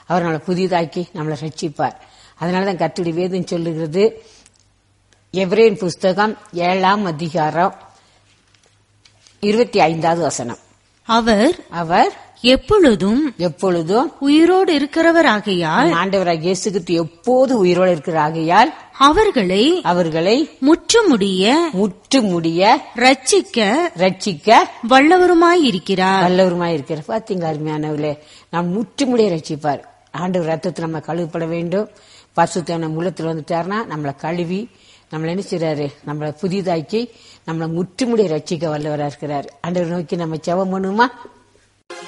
அவர் நம்மளை புதிதாக்கி நம்மளை ரட்சிப்பார் அதனாலதான் கத்துடி வேதம் சொல்லுகிறது எவ்ரேன் புஸ்தகம் ஏழாம் அதிகாரம் இருபத்தி ஐந்தாவது வசனம் அவர் அவர் எப்பொழுதும் எப்பொழுதும் உயிரோடு இருக்கிறவராகையால் நம் ஆண்டவராக இயேசு கிறிஸ்து எப்போது உயிரோடு இருக்கிற ஆகையால் அவர்களை அவர்களை முற்றுமுடிய முற்று முடிய ரட்சிக்க ரட்சிக்க வல்லவருமாயிருக்கிறார் வல்லவருமாய் இருக்கிற பாத்தீங்களா அருமையானவர்களே நாம் முற்று முடிய ரட்சிப்பார் ஆண்டவர் ரத்தத்தில் நம்ம கழுவப்பட வேண்டும் பசுத்த நம்ம உள்ளத்துல வந்துட்டாருன்னா நம்மளை கழுவி நம்மளை என்ன செய்றாரு நம்மளை புதிதாக்கி நம்மளை முற்றுமுடிய ரட்சிக்க வல்லவரா இருக்கிறார் ஆண்டவர் நோக்கி நம்ம செவம் பண்ணுமா